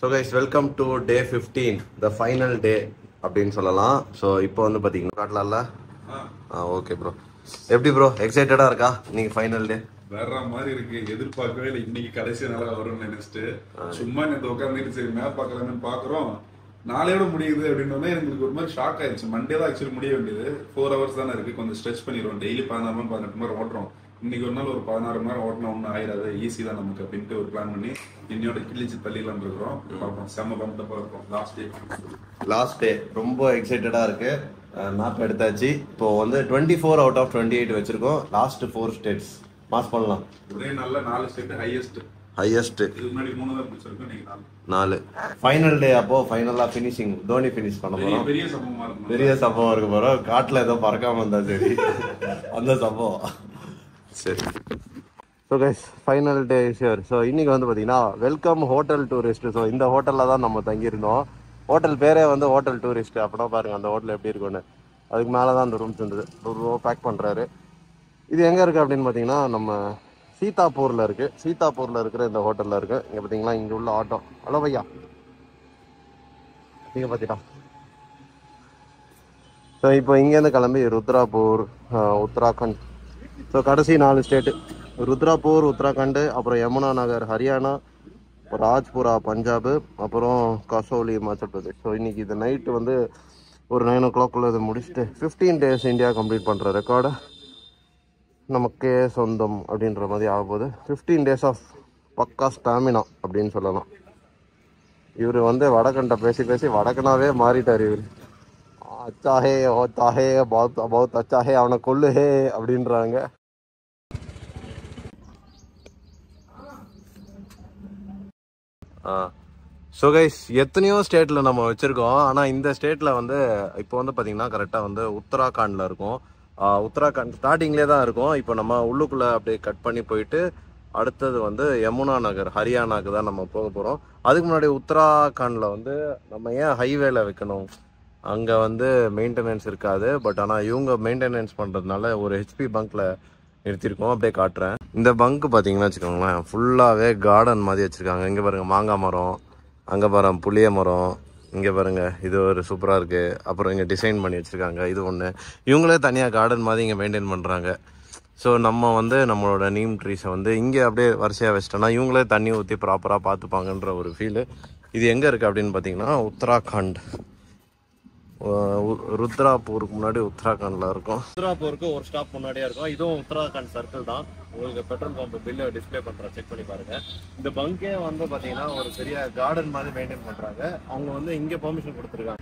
so guys welcome to day fifteen the final day அப்படின்னு சொல்லலாம் so இப்போ வந்து பார்த்தீங்கன்னா காட்டலாம்ல ஆ ஓகே ப்ரோ எப்படி ப்ரோ எக்ஸைட்டடாக இருக்கா நீங்கள் ஃபைனல் டே வேற மாதிரி இருக்கு எதிர்பார்க்கவே இல்லை இன்னைக்கு கடைசி நாளா வரும்னு நினைச்சிட்டு சும்மா நேற்று உட்காந்துட்டு சரி மேப் பார்க்கலாம்னு பாக்குறோம் நாளையோட முடியுது அப்படின்னோடனே எங்களுக்கு ஒரு மாதிரி ஷாக் ஆயிடுச்சு மண்டே தான் ஆக்சுவலி முடிய வேண்டியது ஃபோர் ஹவர்ஸ் தானே இருக்கு கொஞ்சம் ஸ்ட்ரெச் பண்ணிடுவோம் டெய்லி பதினாறு மணி பதினெட்டு மணி நேரம் ஓட்டுறோம் இன்னைக்கு ஒரு நாள் ஒரு பதினாறு மணி நேரம் ஓட்டினா ஒன்றும் ஆயிடாது ஈஸி தான் நமக்கு அப்படின்ட்டு ஒரு பிளான் பண்ணி இன்னையோட கிழிச்சு தள்ளிலாம் இருக்கிறோம் பார்ப்போம் செம்ம பம்பா இருக்கும் லாஸ்ட் டே லாஸ்ட் டே ரொம்ப எக்ஸைட்டடாக இருக்கு மேப் எடுத்தாச்சு இப்போ வந்து twenty four out of twenty eight வச்சிருக்கோம் லாஸ்ட் ஃபோர் ஸ்டேட்ஸ் மாஸ் பண்ணலாம் ஒரே நல்ல நாலு ஸ்டேட் ஹையஸ்ட் ஹையஸ்ட் இதுக்கு முன்னாடி மூணு தான் பிடிச்சிருக்கோம் நீங்க நாலு நாலு ஃபைனல் டே அப்போ ஃபைனலாக ஃபினிஷிங் தோனி ஃபினிஷ் பண்ண பெரிய போகிறோம் பெரிய சம்பவமா இருக்கும் பெரிய சம்பவம் இருக்கு போகிறோம் காட்டில் ஏதோ பறக்காம இருந்தா சரி அந்த சம்பவம் சரி ஸோ கைஸ் ஃபைனல் டே ஷியர் ஸோ இன்னைக்கு வந்து பார்த்தீங்கன்னா வெல்கம் ஹோட்டல் டூரிஸ்ட் ஸோ இந்த ஹோட்டலில் தான் நம்ம தங்கியிருந்தோம் ஹோட்டல் பேரே வந்து ஹோட்டல் டூரிஸ்ட் அப்படின்னா பாருங்க அந்த ஹோட்டல் எப்படி இருக்கும்னு அதுக்கு மேலே தான் அந்த ரூம்ஸ் இருந்தது ஒரு ரூபா பேக் பண்ணுறாரு இது எங்கே இருக்குது அப்படின்னு பார்த்தீங்கன்னா நம்ம சீதாப்பூரில் இருக்குது சீதாப்பூரில் இருக்கிற இந்த ஹோட்டலில் இருக்குது இங்கே பார்த்தீங்களா இங்கே உள்ள ஆட்டோ ஹலோ பையா நீங்கள் பார்த்திட்டா ஸோ இப்போ இங்கேருந்து கிளம்பி ருத்ராப்பூர் ஆஹ், உத்தராகண்ட் ஸோ கடைசி நாலு ஸ்டேட்டு ருத்ராப்பூர் உத்தராகண்ட் அப்புறம் யமுனா நகர் ஹரியானா ராஜ்புரா பஞ்சாப் அப்புறம் கசோலி இமாச்சல் பிரதேஷ் ஸோ இன்னைக்கு இது நைட்டு வந்து ஒரு நைன் ஓ கிளாக்குள்ளே இதை முடிச்சுட்டு ஃபிஃப்டீன் டேஸ் இந்தியா கம்ப்ளீட் பண்ணுற ரெக்கார்டை நமக்கே சொந்தம் அப்படின்ற மாதிரி ஆக போகுது ஃபிஃப்டீன் டேஸ் ஆஃப் பக்கா ஸ்டாமினா அப்படின்னு சொல்லலாம் இவர் வந்து வடக்கண்ட பேசி பேசி வடக்கனாவே மாறிட்டார் இவர் அச்சா ஹே ஓத்தா ஹே பௌத் பௌத் அச்சா ஹே அவனை கொல்லு ஹே அப்படின்றாங்க ஸோ கைஸ் எத்தனையோ ஸ்டேட்டில் நம்ம வச்சுருக்கோம் ஆனால் இந்த ஸ்டேட்டில் வந்து இப்போ வந்து பார்த்தீங்கன்னா கரெக்டாக வந்து உத்தராகண்டில் இருக்கும் ஆஹ் உத்தராகண்ட் ஸ்டார்டிங்லேயே தான் இருக்கும் இப்போ நம்ம உள்ளுக்குள்ளே அப்படியே கட் பண்ணி போயிட்டு அடுத்தது வந்து யமுனா நகர் ஹரியானாக்கு தான் நம்ம போக போகிறோம் அதுக்கு முன்னாடி உத்தராகண்டில் வந்து நம்ம ஏன் ஹைவேல வைக்கணும் அங்கே வந்து மெயின்டெனன்ஸ் இருக்காது பட் ஆனால் இவங்க மெயின்டெனன்ஸ் பண்ணுறதுனால ஒரு ஹெச்பி பங்க்கில் நிறுத்தியிருக்கோம் அப்படியே காட்டுறேன் இந்த பங்க் பார்த்தீங்கன்னா வச்சுக்கோங்களேன் ஃபுல்லாகவே கார்டன் மாதிரி வச்சுருக்காங்க இங்கே பாருங்கள் மாங்காய் மரம் அங்கே பாருங்க புளிய மரம் இங்கே பாருங்க இது ஒரு சூப்பராக இருக்குது அப்புறம் இங்கே டிசைன் பண்ணி வச்சுருக்காங்க இது ஒன்று இவங்களே தனியாக கார்டன் மாதிரி இங்கே மெயின்டைன் பண்ணுறாங்க ஸோ நம்ம வந்து நம்மளோட நீம் ட்ரீஸை வந்து இங்கே அப்படியே வரிசையாக வச்சிட்டோம்னா இவங்களே தண்ணி ஊற்றி ப்ராப்பராக பார்த்துப்பாங்கன்ற ஒரு ஃபீலு இது எங்கே இருக்குது அப்படின்னு பார்த்தீங்கன்னா உத்தராகண்ட் அஹ் உ- ருத்ராப்பூருக்கு முன்னாடி உத்தராகண்ட்ல இருக்கும் ருத்ராப்பூருக்கு ஒரு ஸ்டாப் முன்னாடியே இருக்கும் இதுவும் உத்தராகண்ட் சர்க்கிள் தான் உங்களுக்கு பெட்ரோல் பம்ப் பில்லை டிஸ்ப்ளே பண்றேன் செக் பண்ணி பாருங்க இந்த பங்கே வந்து பாத்தீங்கன்னா ஒரு பெரிய கார்டன் மாதிரி மெயின்டைன் பண்றாங்க அவங்க வந்து இங்க பெர்மிஷன் கொடுத்துருக்காங்க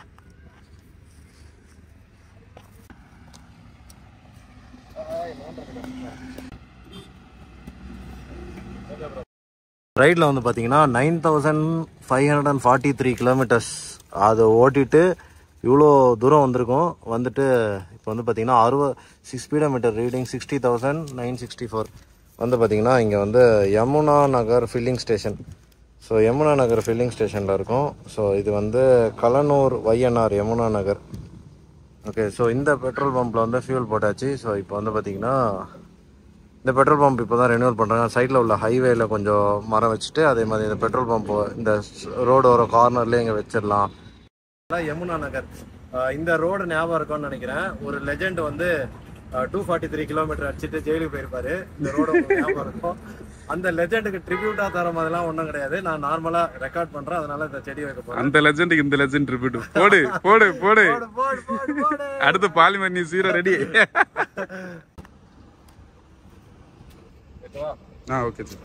ரைடில் வந்து பார்த்தீங்கன்னா nine thousand five hundred and forty three kilometres அதை ஓட்டிட்டு இவ்வளோ தூரம் வந்திருக்கோம் வந்துட்டு இப்போ வந்து பார்த்தீங்கன்னா அறுபது six speedometer reading sixty thousand nine sixty four வந்து பார்த்தீங்கன்னா இங்கே வந்து Yamuna Nagar filling station so Yamuna Nagar filling ஸ்டேஷனில் இருக்கும் ஸோ இது வந்து Kalanaur YNR Yamuna Nagar okay so இந்த பெட்ரோல் பம்பில் வந்து ஃபியூல் போட்டாச்சு ஸோ இப்போ வந்து பார்த்தீங்கன்னா இந்த பெட்ரோல் பம்ப் இப்போ தான் ரெனியூவல் பண்ணுறாங்க சைடில் உள்ள ஹைவேல கொஞ்சம் மரம் வச்சுட்டு அதே மாதிரி இந்த பெட்ரோல் பம்ப் இந்த ரோடு ஒரு கார்னர்லேயே இங்கே வச்சிடலாம் யமுனா நகர் அஹ் இந்த ரோடு ஞாபகம் இருக்கும்னு நினைக்கிறேன் ஒரு லெஜெண்ட் வந்து டூ ஃபார்ட்டி த்ரீ கிலோமீட்டர் அடிச்சுட்டு ஜெயிலுக்கு போயிருப்பாரு இந்த ரோடு ஞாபகம் இருக்கும் அந்த லெஜெண்டுக்கு ட்ரிபியூட்டா தர மாதிரிலாம் ஒன்றும் கிடையாது நான் நார்மலாக ரெக்கார்ட் பண்ணுறேன் அதனால இந்த செடி வைக்க போகிறேன் அந்த லெஜெண்டுக்கு இந்த லெஜெண்ட் ரிப்பீட் போடு போடு போடு போடு போடு போடு போடு அடுத்து பாலிமர் நீ சீரோ ரெடி ஆ okay sir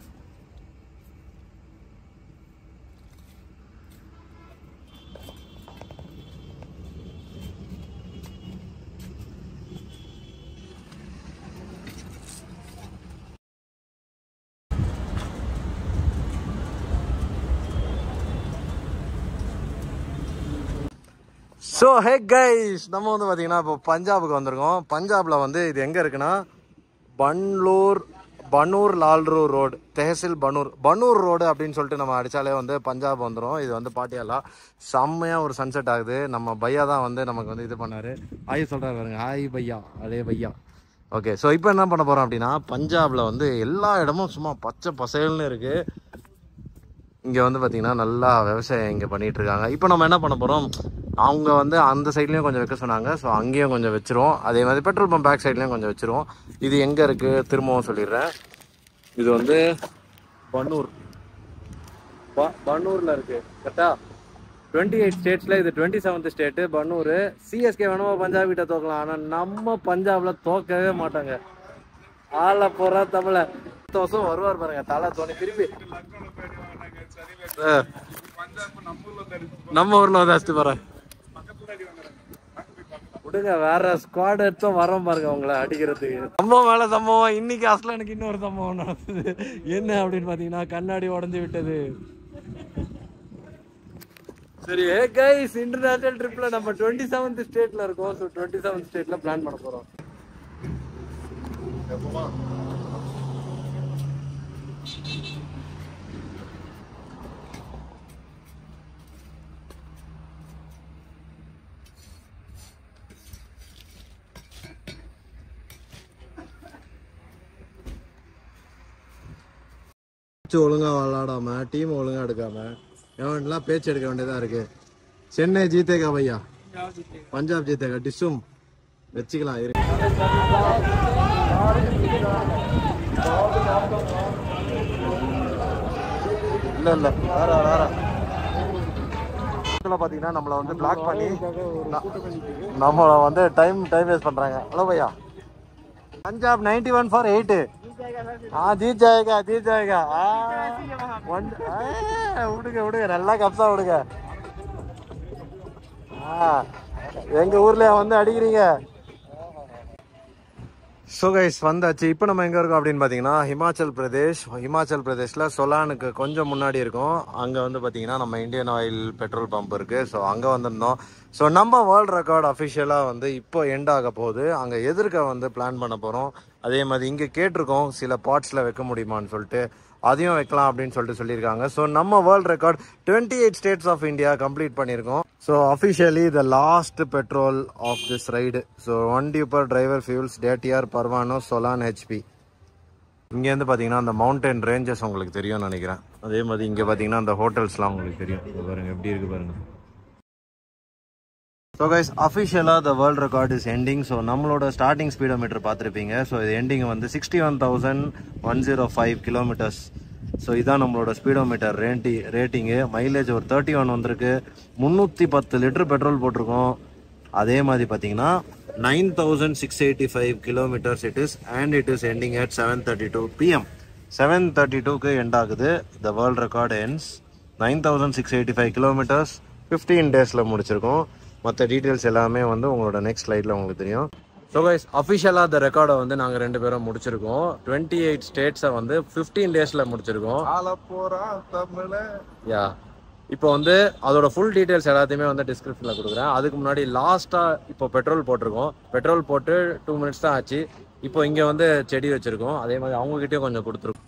so hey guys நம்ம வந்து பார்த்தீங்கன்னா இப்போ பஞ்சாபுக்கு வந்திருக்கோம் பஞ்சாபில் வந்து இது எங்கே இருக்குன்னா பன்லூர் பனூர் லால்ரூ ரோடு தெஹசில் பனூர் பனூர் ரோடு அப்படின்னு சொல்லிட்டு நம்ம அடித்தாலே வந்து பஞ்சாப் வந்துடும் இது வந்து பாட்டியாலா செம்மையாக ஒரு சன்செட் ஆகுது நம்ம பையா தான் வந்து நமக்கு வந்து இது பண்ணார் ஆய் சொல்கிறாரு பாருங்க ஹாய் பையா அலே பையா ஓகே ஸோ இப்போ என்ன பண்ண போகிறோம் அப்படின்னா பஞ்சாபில் வந்து எல்லா இடமும் சும்மா பச்சை பசேல்னு இருக்குது இங்கே வந்து பார்த்தீங்கன்னா நல்லா விவசாயம் இங்கே பண்ணிட்டு இருக்காங்க இப்போ நம்ம என்ன பண்ண போகிறோம் அவங்க வந்து அந்த சைட்லேயும் கொஞ்சம் வைக்க சொன்னாங்க ஸோ அங்கேயும் கொஞ்சம் வச்சிருவோம் அதே மாதிரி பெட்ரோல் பம்ப் பேக் சைட்லேயும் கொஞ்சம் வச்சிருவோம் இது எங்கே இருக்குது திரும்பவும் சொல்லிடுறேன் இது வந்து பன்னூர் ப- பன்னூர்ல இருக்கு கரெக்டா டுவெண்ட்டி எயிட் ஸ்டேட்ஸ்ல இது twenty seventh state Banur CSK வேணுமா பஞ்சாப் கிட்ட தோக்கலாம் ஆனா நம்ம பஞ்சாப்ல தோக்கவே மாட்டாங்க ஆள போறா தமிழ அடுத்த வருஷம் வருவார் பாருங்க தலை தோணி திருப்பி ஆ, நம்ம ஊர்ல வந்து அடிச்சுட்டு போறேன் விடுங்க வேற ஸ்குவாட் எடுத்தும் வரோம் பாருங்க உங்களை அடிக்கிறதுக்கு சம்பவம் மேல சம்பவம் இன்னைக்கு அஸ்லானுக்கு இன்னொரு சம்பவம் நடக்குது என்ன அப்படின்னு பாத்தீங்கன்னா கண்ணாடி உடைஞ்சு விட்டது சரி ஏ கைஸ் இன்டர்நேஷனல் ட்ரிப்ல நம்ம டுவெண்ட்டி செவன்த் ஸ்டேட்ல இருக்கோம் ஸோ டுவெண்ட்டி செவன்த் ஸ்டேட்ல பிளான் பண்ண போறோம் ஒழுங்கா விளாடாம டீம் ஒழுங்கா எடுக்காம எவன்லாம் பேச்சு எடுக்க வேண்டியதா இருக்கு சென்னை ஜீத்தேகா பையா பஞ்சாப் ஜீத்தேகா டிஷும் வச்சுக்கலாம் இரு இல்ல இல்ல வேற வேற இதுல பாத்தீங்கன்னா நம்மள வந்து பிளாக் பண்ணி ந- நம்மள வந்து டைம் டைம் வேஸ்ட் பண்றாங்க ஹலோ பையா பஞ்சாப் 91 ஒன் ஃபார் எயிட் हाँ जीत जाएगा जीत जाएगा आ, वन आ, விடுங்க விடுங்க நல்லா கப்சா விடுங்க ஆ, எங்க ஊர்ல வந்து அடிக்கிறீங்க ஸோ கைஸ் வந்தாச்சு இப்போ நம்ம எங்கே இருக்கோம் அப்படின்னு பார்த்தீங்கன்னா ஹிமாச்சல் பிரதேஷ் ஹிமாச்சல் பிரதேஷில் சொலானுக்கு கொஞ்சம் முன்னாடி இருக்கும் அங்கே வந்து பார்த்தீங்கன்னா நம்ம இந்தியன் ஆயில் பெட்ரோல் பம்ப் இருக்குது ஸோ அங்கே வந்திருந்தோம் ஸோ நம்ம வேர்ல்ட் ரெக்கார்ட் அஃபிஷியலாக வந்து இப்போ எண்ட் ஆக போகுது அங்கே எதிர்க்க வந்து பிளான் பண்ண போகிறோம் அதே மாதிரி இங்கே கேட்டிருக்கோம் சில பாட்ஸில் வைக்க முடியுமான்னு சொல்லிட்டு அதையும் வைக்கலாம் அப்படின்னு சொல்லிட்டு சொல்லியிருக்காங்க ஸோ நம்ம world record twenty eight states of India complete பண்ணியிருக்கோம் so officially the last petrol of this ride so one டியூப்பர் டிரைவர் ஃபியூல்ஸ் டேட்டிஆர் பர்வானோ சொலான் ஹெச்பி இங்கேருந்து பார்த்தீங்கன்னா அந்த மவுண்டன் ரேஞ்சஸ் உங்களுக்கு தெரியும்னு நினைக்கிறேன் அதே மாதிரி இங்கே பார்த்தீங்கன்னா அந்த ஹோட்டல்ஸ்லாம் உங்களுக்கு தெரியும் இங்க பாருங்க எப்படி இருக்கு பாருங்க ஸோ கைஸ் அஃபிஷியலாக the world record is ending so நம்மளோட ஸ்டார்டிங் ஸ்பீடோமீட்டர் பார்த்துருப்பீங்க ஸோ இது எண்டிங் வந்து sixty one thousand one zero five kilometres so இதான் நம்மளோட ஸ்பீடோமீட்டர் ரேட்டி ரேட்டிங்கு மைலேஜ் ஒரு தேர்ட்டி ஒன் வந்திருக்கு முந்நூற்றி பத்து லிட்டர் பெட்ரோல் போட்டிருக்கோம் அதே மாதிரி பார்த்தீங்கன்னா nine thousand six eighty five kilometres it is and it is ending at seven thirty two PM seven thirty டூக்கு எண்ட் ஆகுது the world record ends nine thousand six eighty five kilometres fifteen டேஸில் முடிச்சிருக்கோம் மற்ற details எல்லாமே வந்து உங்களோட next ஸ்லைடில் உங்களுக்கு தெரியும் ஸோ கைஸ் அஃபிஷியலாக அந்த ரெக்கார்டை வந்து நாங்கள் ரெண்டு பேரும் முடிச்சிருக்கோம் டுவெண்ட்டி எயிட் ஸ்டேட்ஸை வந்து ஃபிஃப்டீன் டேஸில் முடிச்சிருக்கோம் ஆள போறா தமிழ யா இப்போ வந்து அதோட ஃபுல் டீடைல்ஸ் எல்லாத்தையுமே வந்து டிஸ்கிரிப்ஷனில் கொடுக்குறேன் அதுக்கு முன்னாடி லாஸ்ட்டாக இப்போ பெட்ரோல் போட்டிருக்கோம் பெட்ரோல் போட்டு டூ மினிட்ஸ் தான் ஆச்சு இப்போ இங்கே வந்து செடி வச்சுருக்கோம் அதே மாதிரி அவங்ககிட்டயும் கொஞ்சம் கொடுத்துருக்கோம்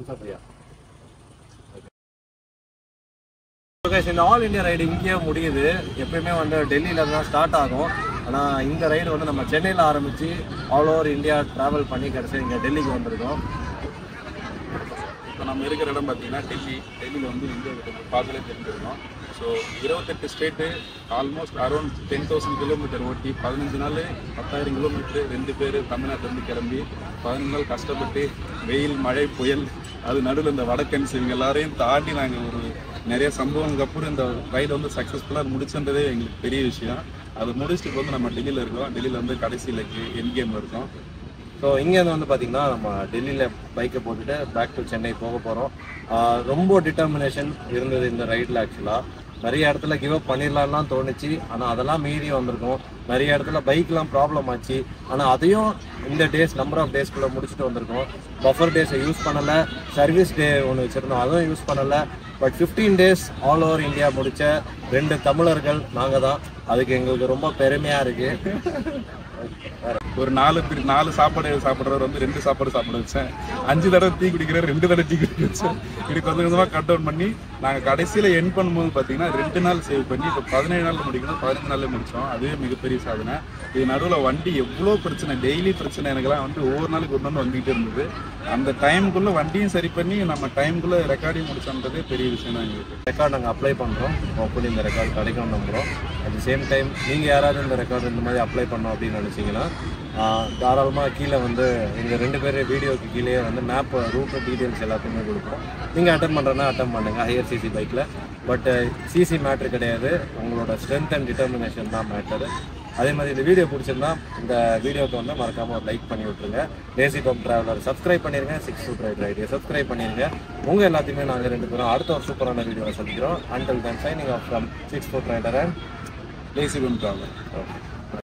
guys, இந்த ஆல் இந்தியா ரைடு இங்கேயே முடியுது எப்பயுமே வந்து டெல்லியில தான் ஸ்டார்ட் ஆகும் ஆனால் இந்த ரைடு வந்து நம்ம சென்னையில் ஆரம்பித்து ஆல் ஓவர் இந்தியா ட்ராவல் பண்ணி கடைசி இங்கே டெல்லிக்கு வந்திருக்கோம் இப்போ நம்ம இருக்கிற இடம் பார்த்தீங்கன்னா டெல்லி டெல்லியில் வந்து இந்தியா பார்க்கலே தெரிஞ்சிருக்கோம் ஸோ இருபத்தெட்டு state almost around ten thousand kilometre ஓட்டி பதினஞ்சு நாள் பத்தாயிரம் கிலோமீட்டர் ரெண்டு பேர் தமிழ்நாட்டிலேருந்து கிளம்பி பதினஞ்சு நாள் கஷ்டப்பட்டு வெயில் மழை புயல் அது நடுவில் இந்த வடக்கன்ஸ் இவங்க எல்லாரையும் தாண்டி நாங்கள் ஒரு நிறைய சம்பவங்களுக்கு அப்புறம் இந்த ரைடு வந்து சக்ஸஸ்ஃபுல்லாக முடிச்சுன்றதே எங்களுக்கு பெரிய விஷயம் அது முடிச்சுட்டு இப்போ வந்து நம்ம டெல்லியில் இருக்கோம் டெல்லியில் வந்து கடைசி லெக்கு என் கேம் இருக்கோம் ஸோ இங்கேருந்து வந்து பார்த்தீங்கன்னா நம்ம டெல்லியில் பைக்கை போட்டுட்டு பேக் டு சென்னை போக போகிறோம் ரொம்ப டிட்டர்மினேஷன் இருந்தது இந்த ரைடில் ஆக்சுவலாக நிறைய இடத்துல கிவ் அப் பண்ணிடலாம்லாம் தோணுச்சு ஆனால் அதெல்லாம் மீறி வந்திருக்கோம் நிறைய இடத்துல பைக்லாம் ப்ராப்ளம் ஆச்சு ஆனால் அதையும் இந்த டேஸ் நம்பர் ஆஃப் டேஸ்க்குள்ளே முடிச்சுட்டு வந்திருக்கோம் பஃபர் டேஸை யூஸ் பண்ணலை சர்வீஸ் டே ஒன்று வச்சுருந்தோம் அதுவும் யூஸ் பண்ணலை but fifteen days all over India முடிச்ச ரெண்டு தமிழர்கள் நாங்கள் தான் அதுக்கு எங்களுக்கு ரொம்ப பெருமையாக இருக்குது ஒரு நாலு பேர் நாலு சாப்பாடு சாப்பிட்றவர் வந்து ரெண்டு சாப்பாடு சாப்பிட வச்சேன் அஞ்சு தடவை டீ குடிக்கிறவர் ரெண்டு தடவை டீ குடிக்க வச்சேன் இப்படி கொஞ்சம் கொஞ்சமாக கட் டவுன் பண்ணி நாங்கள் கடைசியில் என் பண்ணும்போது பார்த்தீங்கன்னா ரெண்டு நாள் சேவ் பண்ணி இப்போ பதினேழு நாள் முடிக்கணும் பதினஞ்சு நாள்ல முடித்தோம் அதுவே மிகப்பெரிய சாதனை இது நடுவில் வண்டி எவ்வளோ பிரச்சனை டெய்லி பிரச்சனை எனக்கெல்லாம் வந்து ஒவ்வொரு நாளைக்கு ஒரு நாள் வந்துகிட்டே இருந்தது அந்த டைமுக்குள்ள வண்டியும் சரி பண்ணி நம்ம டைமுக்குள்ள ரெக்கார்டிங் முடிச்சோன்றதே பெரிய விஷயம் தான் எங்களுக்கு ரெக்கார்ட் நாங்கள் அப்ளை பண்ணுறோம் ஹோப்ஃபுல்லி இந்த ரெக்கார்ட் கிடைக்கும் நம்புகிறோம் அட் தி சேம் டைம் நீங்கள் யாராவது இந்த ரெக்கார்டு இந்த மாதிரி அப்ளை பண்ணோம் அப்படின்னு நினச்சிங்கன்னா தாராளமாக கீழே வந்து எங்கள் ரெண்டு பேர் வீடியோக்கு கீழே வந்து மேப் ரூட் டீட்டெயில்ஸ் எல்லாத்தையுமே கொடுப்போம் நீங்கள் அட்டன் பண்ணுறதுனா அட்டன் பண்ணுங்கள் ஹையர் சிசி பைக்கில் பட் சிசி மேட்ரு கிடையாது உங்களோட ஸ்ட்ரென்த் அண்ட் டிட்டர்மினேஷன் தான் மேட்டரு அதே மாதிரி இந்த வீடியோ பிடிச்சிருந்தா இந்த வீடியோக்கு வந்து மறக்காம ஒரு லைக் பண்ணி விட்டுருங்க தேசி பம் டிராவலர் சப்ஸ்கிரைப் பண்ணிருங்க சிக்ஸ் ஃபுட் ரைட் ரைடியை சப்ஸ்கிரைப் பண்ணிருங்க உங்க எல்லாத்தையுமே நாங்கள் ரெண்டு பேரும் அடுத்த ஒரு சூப்பரான வீடியோவை சந்திக்கிறோம் until then signing off from six foot rider and lazy bum travel okay